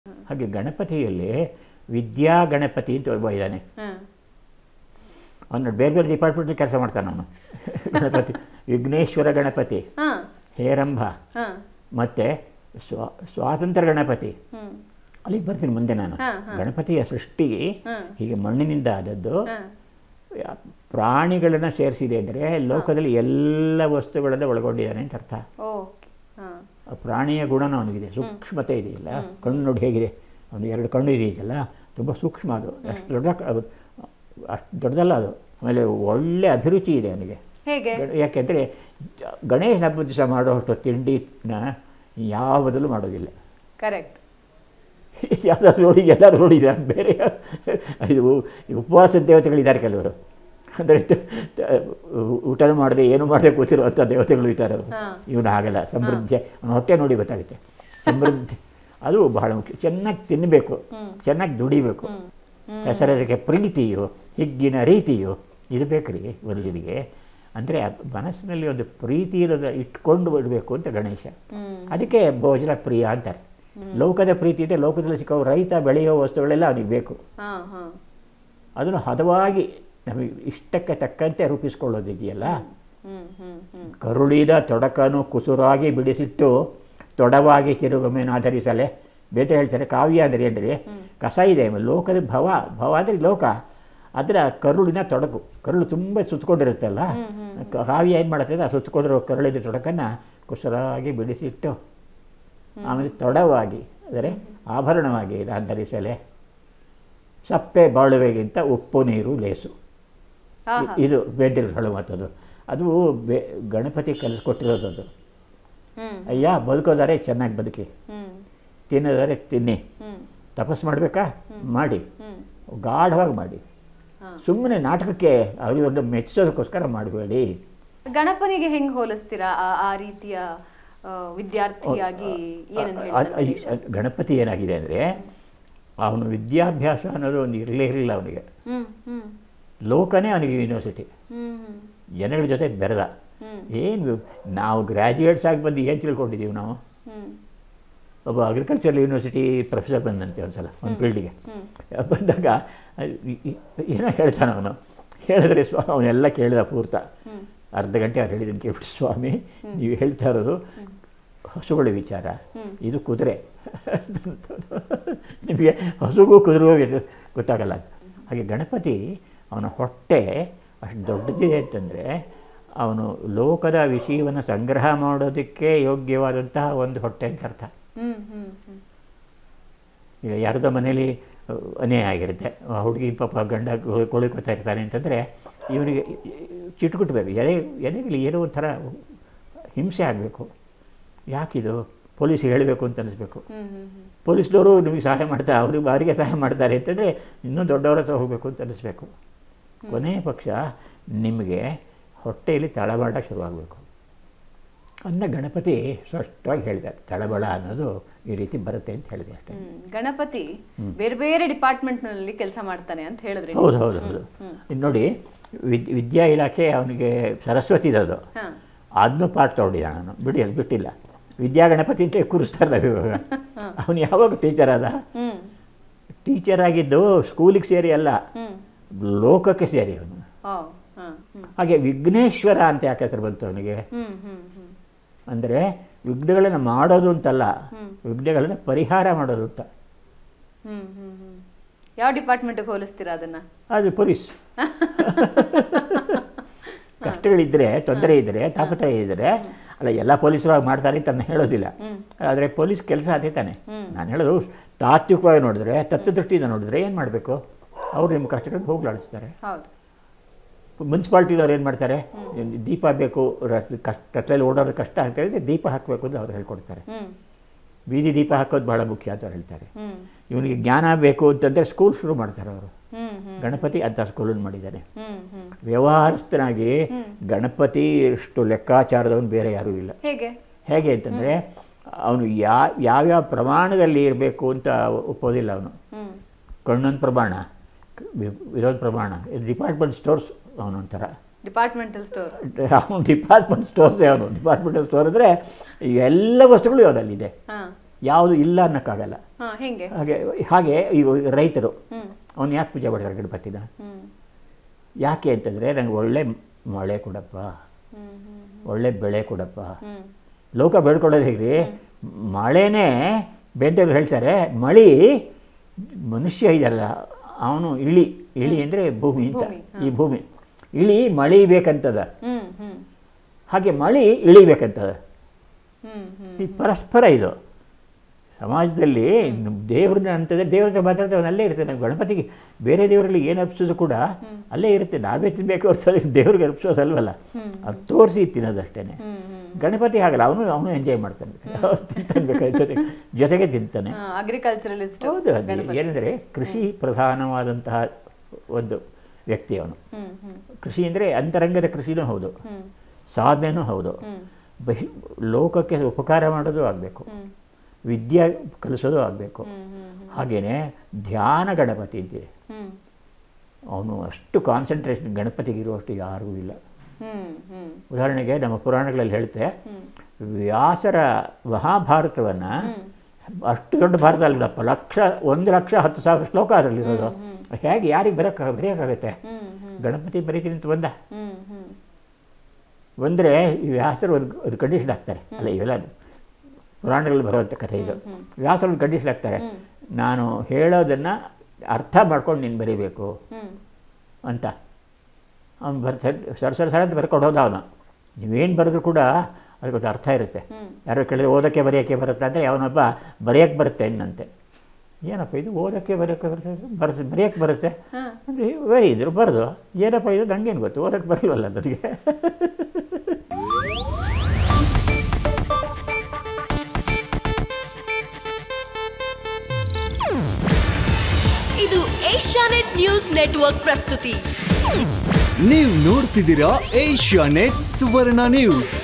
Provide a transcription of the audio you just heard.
ಹಾಗೆ ಗಣಪತಿಯಲ್ಲಿ ವಿದ್ಯಾ ಗಣಪತಿ ಅಂತ ಒಬ್ಬ ಇದ್ದಾನೆ ಹ್ಮ್ ಅವನು ಬೇರೆ ಬೇರೆ ಡಿಪಾರ್ಟ್ಮೆಂಟಲ್ಲಿ ಕೆಲಸ ಮಾಡ್ತಾನೆ ಅವನು ಗಣಪತಿ ವಿಘ್ನೇಶ್ವರ ಗಣಪತಿ ಹಾ ಹೇರಂಬ ಹಾ ಮತ್ತು ಸ್ವಾ ಸ್ವಾತಂತ್ರ್ಯ ಗಣಪತಿ ಹ್ಮ್ ಅಲ್ಲಿಗೆ ಬರ್ತೀನಿ ಮುಂದೆ ನಾನು ಹಾ, ಹಾ. ಗಣಪತಿಯ ಸೃಷ್ಟಿ ಹ್ಮ್. ಹೀಗೆ ಮಣ್ಣಿನಿಂದ ಆದದ್ದು ಹಾ ಪ್ರಾಣಿಗಳನ್ನು ಸೇರಿಸಿದೆ ಅಂದರೆ ಲೋಕದಲ್ಲಿ ಎಲ್ಲ ವಸ್ತುಗಳನ್ನು ಒಳಗೊಂಡಿದ್ದಾನೆ ಅಂತ ಅರ್ಥ ಓಕೆ ಹಾ ಆ ಪ್ರಾಣಿಯ ಗುಣನೂ ಅವನಿಗಿದೆ ಸೂಕ್ಷ್ಮತೆ ಇದೆಯಲ್ಲ ಕಣ್ಣು ನೋಡಿ ಹೇಗಿದೆ ಅವನು ಎರಡು ಕಣ್ಣು ಇದೆಯಲ್ಲ ತುಂಬ ಸೂಕ್ಷ್ಮ ಅದು ಅಷ್ಟು ದೊಡ್ಡ ಕ- ಅದು ಅಷ್ಟು ದೊಡ್ಡದಲ್ಲ ಅದು ಆಮೇಲೆ ಒಳ್ಳೆ ಅಭಿರುಚಿ ಇದೆ ಅವನಿಗೆ ಹೇಗೆ ಗಣ- ಯಾಕೆಂದರೆ ಗಣೇಶ ಹಬ್ಬದ ದಿವಸ ಮಾಡುವಷ್ಟು ತಿಂಡಿನ ಯಾವುದಲ್ಲೂ ಮಾಡೋದಿಲ್ಲ ಕರೆಕ್ಟ್ ಯಾವ್ದಾದ್ರು ನೋಡಿ ಎಲ್ಲರೂ ನೋಡಿದ್ದಾರೆ ಬೇರೆ ಇದು ಈ ಉಪವಾಸ ದೇವತೆಗಳಿದ್ದಾರೆ ಕೆಲವರು ಅಂದರೆ ಊಟ ಮಾಡದೆ ಏನು ಮಾಡದೆ ಕೂತಿರುವಂಥ ದೇವತೆಗಳು ಇದ್ದಾರೆ ಅವರು ಹಾ. ಇವನು ಹಾಗಲ್ಲ ಸಮೃದ್ಧಿ ಅವನ ಹೊಟ್ಟೆ ನೋಡಿ ಗೊತ್ತಾಗುತ್ತೆ ಸಮೃದ್ಧಿ ಅದು ಬಹಳ ಮುಖ್ಯ ಚೆನ್ನಾಗಿ ತಿನ್ನಬೇಕು ಚೆನ್ನಾಗಿ ದುಡಿಬೇಕು ಹ್ಮ್ ಹೆಸರಿಗೆ ಪ್ರೀತಿಯು ಹಿಗ್ಗಿನ ರೀತಿಯು ಇದು ಬೇಕ್ರಿ ವರದಿಗೆ ಅಂದರೆ ಮನಸ್ಸಿನಲ್ಲಿ ಒಂದು ಪ್ರೀತಿ ಇರೋದ ಇಟ್ಕೊಂಡು ಬಿಡಬೇಕು ಅಂತ ಗಣೇಶ ಹ್ಮ್ ಅದಕ್ಕೆ ಭೋಜನ ಪ್ರಿಯ ಅಂತಾರೆ ಲೋಕದ ಪ್ರೀತಿ ಇದೆ ಲೋಕದಲ್ಲಿ ಸಿಕ್ಕೋ ರೈತ ಬೆಳೆಯೋ ವಸ್ತುಗಳೆಲ್ಲ ಅವನಿಗೆ ಬೇಕು ಹಾ ಹಾ ಅದನ್ನು ಹದವಾಗಿ ನಮಗೆ ಇಷ್ಟಕ್ಕೆ ತಕ್ಕಂತೆ ರೂಪಿಸ್ಕೊಳ್ಳೋದಿದೆಯಲ್ಲ ಹ್ಮ್ ಹ್ಮ್ ಹ್ಮ್ ಕರುಳಿದ ತೊಡಕನು ಕುಸುರಾಗಿ ಬಿಡಿಸಿಟ್ಟು ತೊಡವಾಗಿ ತಿರುಗಮೇನು ಆಧರಿಸಲೆ ಬೇತೆ ಹೇಳ್ತಾರೆ ಕಾವ್ಯ ಅಂದರೆ ಅಂದರೆ ಕಸ ಇದೆ ಲೋಕದ ಭವ ಭವ ಅಂದರೆ ಲೋಕ ಅದರ ಕರುಳಿನ ತೊಡಕು ಕರುಳು ತುಂಬ ಸುತ್ತಕೊಂಡಿರುತ್ತಲ್ಲ ಕಾವ್ಯ ಏನು ಮಾಡುತ್ತದೆ ಆ ಸುತ್ತಕೊಂಡಿರೋ ಕರುಳಿನ ತೊಡಕನ್ನು ಕುಸುರಾಗಿ ಬಿಡಿಸಿಟ್ಟು ಆಮೇಲೆ ತೊಡವಾಗಿ ಅಂದರೆ ಆಭರಣವಾಗಿ ಧರಿಸಲೆ ಸಪ್ಪೆ ಬಾಳುವೆಗಿಂತ ಉಪ್ಪು ನೀರು ಲೇಸು ಆಹಾ. ಇದು ಬೇಂದ್ರೆ ಹೇಳುವಂಥದ್ದು ಅದು ಬೆ ಗಣಪತಿ ಕಲಿಸ್ಕೊಟ್ಟಿರೋದು ಅದು ಹ್ಮ್ ಅಯ್ಯ ಬದುಕೋದಾರೆ ಚೆನ್ನಾಗಿ ಬದುಕಿ ಹ್ಮ್ ತಿನ್ನೋದಾರೆ ತಿನ್ನಿ ಹ್ಮ್ ತಪಸ್ಸು ಮಾಡಬೇಕಾ ಮಾಡಿ ಹ್ಮ್ ಗಾಢವಾಗಿ ಮಾಡಿ ಹಾ. ಸುಮ್ಮನೆ ನಾಟಕಕ್ಕೆ ಅವರಿಗೊಂದು ಮೆಚ್ಚಿಸೋದಕ್ಕೋಸ್ಕರ ಮಾಡಬೇಡಿ ಗಣಪನಿಗೆ ಹೆಂಗ್ ಹೋಲಿಸ್ತೀರಾ ಆ- ಆ ರೀತಿಯ ಆ, ವಿದ್ಯಾರ್ಥಿಯಾಗಿ ಏನನ್ನು ಹೇಳ್ತಾರೆ ಗಣೇಶ? ಗಣಪತಿ ಏನಾಗಿದೆ ಅಂದರೆ ಅವನು ವಿದ್ಯಾಭ್ಯಾಸ ಅನ್ನೋದು ಒಂದು ಇರಲೇ ಇರಲಿಲ್ಲ ಅವನಿಗೆ ಹ್ಮ್ ಹ್ಮ್ ಲೋಕನೇ ಅವನಿಗೆ ಯೂನಿವರ್ಸಿಟಿ ಹ್ಮ್ ಹ್ಮ್ ಜನಗಳ ಜೊತೆ ಬೆರೆದ ಹ್ಮ್ ಏನು ನಾವು ಗ್ರ್ಯಾಜುಯೇಟ್ಸ್ ಆಗಿ ಬಂದು ಏನು ತಿಳ್ಕೊಂಡಿದ್ದೀವಿ ನಾವು ಹ್ಮ್ ಒಬ್ಬ ಅಗ್ರಿಕಲ್ಚರ್ ಯೂನಿವರ್ಸಿಟಿ ಪ್ರೊಫೆಸರ್ ಬಂದಂತೆ ಒಂದು ಸಲ ಒಂದು ಫೀಲ್ಡಿಗೆ ಹ್ಮ್ ಬಂದಾಗ ಅಹ್, ಈ- ಈ- ಏನೋ ಹೇಳ್ತಾನೆ ಅವನು ಹೇಳಿದ್ರೆ ಸ್ವಾ ಅವನೆಲ್ಲ ಕೇಳಿದ ಪೂರ್ತ ಹ್ಮ್ ಅರ್ಧ ಗಂಟೆ ಅವ್ರು ಹೇಳಿದ್ದನ್ನು ಕೇಳ್ಬಿಟ್ಟು ಸ್ವಾಮಿ ನೀವು ಹೇಳ್ತಾ ಇರೋದು ಹಸುಗಳ ವಿಚಾರ ಹ್ಮ್. ಇದು ಕುದುರೆ ನಿಮಗೆ ಹಸುಗೂ ಕುದುರೆಗೂ ವ್ಯತ್ಯಾಸ ಗೊತ್ತಾಗಲ್ಲ ಹಾಗೆ ಗಣಪತಿ ಅವನ ಹೊಟ್ಟೆ ಅಷ್ಟು ದೊಡ್ಡದಿದೆ ಅಂತಂದರೆ ಅವನು ಲೋಕದ ವಿಷಯವನ್ನು ಸಂಗ್ರಹ ಮಾಡೋದಕ್ಕೆ ಯೋಗ್ಯವಾದಂತಹ ಒಂದು ಹೊಟ್ಟೆ ಅಂತ ಅರ್ಥ ಹ್ಮ್ ಹ್ಮ್ ಹ್ಮ್ ಈಗ ಯಾರ್ದೋ ಮನೇಲಿ ಅಹ್, ಅನ್ಯಾಯ ಆಗಿರುತ್ತೆ ಆ ಹುಡುಗಿ ಪಾಪ ಗಂಡ ಕೊಳಿಕೊತಾ ಇರ್ತಾನೆ ಅಂತಂದರೆ ಇವನಿಗೆ ಚಿಟ್ಕುಟ್ಬೇಕು ಎದೆ ಎದೆಗೆ ಏನೋ ಒಂಥರ ಹಿಂಸೆ ಆಗಬೇಕು ಯಾಕಿದು ಪೊಲೀಸಿಗೆ ಹೇಳಬೇಕು ಅಂತ ಅನಿಸ್ಬೇಕು ಹ್ಮ್ ಹ್ಮ್ ಹ್ಮ್ ಪೊಲೀಸ್ನವರು ನಿಮಗೆ ಸಹಾಯ ಮಾಡ್ತಾರೆ ಅವ್ರಿಗೆ ಅವರಿಗೆ ಸಹಾಯ ಮಾಡ್ತಾರೆ ಅಂತಂದರೆ ಇನ್ನೂ ದೊಡ್ಡವರ ಹತ್ರ ಹೋಗಬೇಕು ಅಂತ ಅನಿಸ್ಬೇಕು ಕೊನೆಯ ಪಕ್ಷ ನಿಮಗೆ ಹೊಟ್ಟೆಯಲ್ಲಿ ತಳಬಾಟ ಶುರುವಾಗಬೇಕು ಅದನ್ನ ಗಣಪತಿ ಸ್ಪಷ್ಟವಾಗಿ ಹೇಳಿದ್ದಾರೆ ತಳಬಳ ಅನ್ನೋದು ಈ ರೀತಿ ಬರುತ್ತೆ ಅಂತ ಹೇಳಿದೆ ಅಷ್ಟೇ ಹ್ಮ್. ಗಣಪತಿ ಬೇರೆ ಬೇರೆ ಡಿಪಾರ್ಟ್ಮೆಂಟ್ ನಲ್ಲಿ ಕೆಲಸ ಮಾಡ್ತಾನೆ ಅಂತ ಹೇಳಿದ್ರಿ ಹೌದು ಹೌದು ಹೌದು ಇನ್ನು ನೋಡಿ ವಿದ್ ವಿದ್ಯಾ ಇಲಾಖೆ ಅವನಿಗೆ ಸರಸ್ವತಿದದು ಹಾ ಅದನ್ನು ಪಾಠ ತೊಗೊಂಡಿದ್ದಾನೆ ಅವನು ಬಿಡಿ ಅದು ಬಿಟ್ಟಿಲ್ಲ ವಿದ್ಯಾ ಗಣಪತಿ ಅಂತ ಕೂರಿಸ್ತಾರಲ್ಲ ಇವಾಗ ಅವನು ಯಾವಾಗ ಟೀಚರ್ ಆದ ಹ್ಮ್ ಟೀಚರ್ ಆಗಿದ್ದು ಸ್ಕೂಲಿಗೆ ಸೇರಿ ಅಲ್ಲ ಹ್ಮ್ ಲೋಕಕ್ಕೆ ಸೇರಿ ಅವನು ಓ ಹಾ ಹ್ಮ್ ಹಾಗೆ ವಿಘ್ನೇಶ್ವರ ಅಂತ ಯಾಕೆ ಹೆಸರು ಬಂತು ಅವನಿಗೆ ಹ್ಮ್ ಹ್ಮ್ ಹ್ಮ್ ಅಂದರೆ ವಿಘ್ನಗಳನ್ನು ಮಾಡೋದು ಅಂತಲ್ಲ ಹ್ಮ್. ವಿಘ್ನಗಳನ್ನು ಪರಿಹಾರ ಮಾಡೋದು ಅಂತ ಹ್ಮ್ ಹ್ಮ್ ಹ್ಮ್ ಯಾವ ಡಿಪಾರ್ಟ್ಮೆಂಟ್ಗೆ ಹೋಲಿಸ್ತೀರಾ ಅದನ್ನ ಅದು ಪೊಲೀಸ್ ಕಷ್ಟಗಳಿದ್ದರೆ ತೊಂದರೆ ಇದ್ದರೆ ತಾಪತ್ರಯ ಇದ್ದರೆ ಅಲ್ಲ ಎಲ್ಲ ಪೊಲೀಸರು ಹಾಗೆ ಮಾಡ್ತಾರೆ ಅಂತ ನಾನು ಹೇಳೋದಿಲ್ಲ ಹ್ಮ್ ಆದರೆ ಪೊಲೀಸ್ ಕೆಲಸ ಅದೇ ತಾನೆ ಹ್ಮ್. ನಾನು ಹೇಳೋದು ತಾತ್ವಿಕವಾಗಿ ನೋಡಿದ್ರೆ ತತ್ವದೃಷ್ಟಿಯಿಂದ ನೋಡಿದ್ರೆ ಏನು ಮಾಡಬೇಕು ಅವ್ರು ನಿಮ್ಮ ಕಷ್ಟಗಳಿಗೆ ಹೋಗ್ಲಾಡಿಸ್ತಾರೆ ಹೌದು ಮುನ್ಸಿಪಾಲ್ಟಿದವ್ರು ಏನು ಮಾಡ್ತಾರೆ ದೀಪ ಬೇಕು ರ- ಕಷ್ಟ ಕತ್ಲಲ್ಲಿ ಓಡೋದು ಕಷ್ಟ ಅಂತ ಹೇಳಿದ್ರೆ ದೀಪ ಹಾಕಬೇಕು ಅಂತ ಅವ್ರು ಹೇಳ್ಕೊಡ್ತಾರೆ ಹ್ಮ್ ಬೀದಿ ದೀಪ ಹಾಕೋದು ಭಾಳ ಮುಖ್ಯ ಅಂತ ಅವ್ರು ಹೇಳ್ತಾರೆ ಹ್ಮ್ ಇವನಿಗೆ ಜ್ಞಾನ ಬೇಕು ಅಂತಂದರೆ ಸ್ಕೂಲ್ ಶುರು ಮಾಡ್ತಾರೆ ಅವರು ಹ್ಮ್ ಹ್ಮ್ ಗಣಪತಿ ಅಂತ ಸ್ಕೂಲನ್ನು ಮಾಡಿದ್ದಾನೆ ಹ್ಮ್ ಹ್ಮ್ ವ್ಯವಹಾರಸ್ಥನಾಗಿ ಗಣಪತಿ ಇಷ್ಟು ಲೆಕ್ಕಾಚಾರದವನು ಬೇರೆ ಯಾರೂ ಇಲ್ಲ ಹೇಗೆ ಹೇಗೆ ಅಂತಂದರೆ ಅವನು ಯಾ ಯಾವ್ಯಾವ ಪ್ರಮಾಣದಲ್ಲಿ ಇರಬೇಕು ಅಂತ ಒಪ್ಪೋದಿಲ್ಲ ಅವನು ಹ್ಮ್ ಕಣ್ಣೊಂದು ಪ್ರಮಾಣ ವಿ- ಇದೊಂದು ಪ್ರಮಾಣ ಇದು ಡಿಪಾರ್ಟ್ಮೆಂಟ್ ಸ್ಟೋರ್ಸ್ ಅವನೊಂಥರ ಡಿಪಾರ್ಟ್ಮೆಂಟಲ್ ಸ್ಟೋರ್ ಅವನು ಡಿಪಾರ್ಟ್ಮೆಂಟ್ ಸ್ಟೋರ್ಸೇ ಅವನು ಡಿಪಾರ್ಟ್ಮೆಂಟಲ್ ಸ್ಟೋರ್ ಅಂದರೆ ಎಲ್ಲ ವಸ್ತುಗಳು ಅವನಲ್ಲಿದೆ ಹಾ ಯಾವುದು ಇಲ್ಲ ಅನ್ನೋಕ್ಕಾಗಲ್ಲ ಹಾ ಹೆಂಗೆ ಹಾಗೆ ಹಾಗೆ ಈಗ ರೈತರು ಹ್ಮ್ ಅವ್ನು ಯಾಕೆ ಪೂಜೆ ಮಾಡ್ತಾರೆ ಗಣಪತಿನ ಹ್ಮ್ ಯಾಕೆ ಅಂತಂದರೆ ನನಗೆ ಒಳ್ಳೆ ಮಳೆ ಕೊಡಪ್ಪ ಹ್ಮ್ ಹ್ಮ್ ಒಳ್ಳೆ ಬೆಳೆ ಕೊಡಪ್ಪ ಹ್ಮ್ ಲೋಕ ಬೇಡ್ಕೊಳ್ಳೋದು ಹೇಗ್ರಿ ಮಳೆನೇ ಬೇಂತವ್ರು ಹೇಳ್ತಾರೆ ಮಳಿ ಮನುಷ್ಯ ಇದಲ್ಲ ಅವನು ಇಳಿ ಇಳಿ ಅಂದರೆ ಭೂಮಿ ಅಂತ ಭೂಮಿ, ಈ ಭೂಮಿ ಇಳಿ ಮಳಿ ಬೇಕಂತದ ಹ್ಮ್ ಹ್ಮ್ ಹಾಗೆ ಮಳಿ ಇಳಿಬೇಕಂತದ ಹ್ಮ್ ಹ್ಮ್ ಈ ಪರಸ್ಪರ ಇದು ಸಮಾಜದಲ್ಲಿ ದೇವ್ರನ್ನ ಅಂತಂದರೆ ದೇವ್ರ ಹತ್ರ ಮಾತಾಡ್ತೇವೆ ಅಲ್ಲೇ ಇರುತ್ತೆ ನಾವು ಗಣಪತಿಗೆ ಬೇರೆ ದೇವರಲ್ಲಿ ಏನು ಅರ್ಪಿಸೋದು ಕೂಡ ಅಲ್ಲೇ ಇರುತ್ತೆ ನಾವೇ ತಿನ್ಬೇಕು ಹೊರತು ದೇವ್ರಿಗೆ ಅರ್ಪಿಸೋಸಲ್ವಲ್ಲ ಹ್ಮ್. ಅದು ತೋರಿಸಿ ತಿನ್ನೋದಷ್ಟೇ ಹ್ಮ್ ಹ್ಮ್ ಗಣಪತಿ ಹಾಗಲ್ಲ ಅವನು ಅವನು ಎಂಜಾಯ್ ಮಾಡ್ತಾನೆ ಅವ್ನು ತಿಂತಾನೆ ಬೇಕಾದ್ರೆ ಜೊತೆಗೆ ಜೊತೆಗೆ ತಿಂತಾನೆ ಅಗ್ರಿಕಲ್ಚರಲಿಸ್ಟ್ ಹೌದು ಅದು ಏನಂದರೆ ಕೃಷಿ ಪ್ರಧಾನವಾದಂತಹ ಒಂದು ವ್ಯಕ್ತಿ ಅವನು ಹ್ಮ್ ಹ್ಮ್ ಕೃಷಿ ಅಂದರೆ ಅಂತರಂಗದ ಕೃಷಿನೂ ಹೌದು ಹ್ಮ್ ಸಾಧನೆನೂ ಹೌದು ಹ್ಮ್ ಬಹಿ ಲೋಕಕ್ಕೆ ಉಪಕಾರ ಮಾಡೋದು ಆಗಬೇಕು ಹ್ಮ್ ವಿದ್ಯೆ ಕಲಿಸೋದು ಆಗಬೇಕು ಹ್ಮ್ ಹ್ಮ್ ಹಾಗೆಯೇ ಧ್ಯಾನ ಗಣಪತಿ ಇದೆ ಹ್ಮ್ ಅವನು ಅಷ್ಟು ಕಾನ್ಸಂಟ್ರೇಷನ್ ಗಣಪತಿಗಿರುವಷ್ಟು ಯಾರಿಗೂ ಇಲ್ಲ ಹ್ಮ್ ಹ್ಮ್ ಉದಾಹರಣೆಗೆ ನಮ್ಮ ಪುರಾಣಗಳಲ್ಲಿ ಹೇಳುತ್ತೆ ಹ್ಮ್ ವ್ಯಾಸರ ಮಹಾಭಾರತವನ್ನು ಹ್ಮ್ ಅಷ್ಟು ದೊಡ್ಡ ಭಾರತ ಅಲ್ಲಪ್ಪ ಲಕ್ಷ ಒಂದು ಲಕ್ಷ ಹತ್ತು ಸಾವಿರ ಶ್ಲೋಕ ಅದರಲ್ಲಿರೋದು ಹೇಗೆ ಯಾರಿಗೆ ಬರೋಕ್ಕೆ ಬರೆಯೋಕ್ಕಾಗುತ್ತೆ ಹ್ಮ್ ಹ್ಮ್ ಗಣಪತಿ ಬರೀತೀನಿ ಅಂತ ಬಂದ ಹ್ಮ್ ಹ್ಮ್ ಬಂದರೆ ಈ ವ್ಯಾಸರು ಒಂದು ಒಂದು ಕಂಡೀಷನ್ ಹಾಕ್ತಾರೆ ಅಲ್ಲ ಇವೆಲ್ಲ ಪುರಾಣಗಳಲ್ಲಿ ಬರುವಂಥ ಕಥೆ ಇದು ವ್ಯಾಸರು ಒಂದು ಕಂಡೀಷನ್ ಹಾಕ್ತಾರೆ ಹ್ಮ್. ನಾನು ಹೇಳೋದನ್ನು ಅರ್ಥ ಮಾಡ್ಕೊಂಡು ನೀನು ಬರೀಬೇಕು ಹ್ಮ್ ಅಂತ ಅವ್ನು ಬರ್ ಸರ್ ಸರ್ ಸರ್ ಅಂತ ಬರ್ಕೊಂಡು ಹೋದ ಅವನು ನೀವೇನು ಬರೆದ್ರು ಕೂಡ ಅದಕ್ಕೊಂದು ಅರ್ಥ ಇರುತ್ತೆ ಹ್ಮ್ ಯಾರೋ ಕೇಳಿದ್ರೆ ಓದೋಕ್ಕೆ ಬರೆಯೋಕ್ಕೆ ಬರುತ್ತೆ ಅಂದರೆ ಅವನೊಬ್ಬ ಬರೆಯೋಕ್ಕೆ ಬರುತ್ತೆ ಇನ್ನಂತೆ ಏನಪ್ಪ ಇದು ಓದೋಕ್ಕೆ ಬರೆಯೋಕ್ಕೆ ಬರುತ್ತೆ ಬರೆದು ಬರೆಯೋಕ್ಕೆ ಬರುತ್ತೆ ಹಾ ಅಂದರೆ ವೆರಿ ಇದ್ರು ಬರೆದು ಏನಪ್ಪ ಇದು ನನಗೇನು ಗೊತ್ತು ಓದೋಕ್ಕೆ ಬರಲ್ವಲ್ಲ ನನಗೆ ಇದು ಏಷ್ಯಾನೆಟ್ ನ್ಯೂಸ್ ನೆಟ್ವರ್ಕ್ ಪ್ರಸ್ತುತಿ ನೀವು ನೋಡ್ತಿದ್ದೀರಾ ಏಷ್ಯಾ ನೆಟ್ ಸುವರ್ಣ ನ್ಯೂಸ್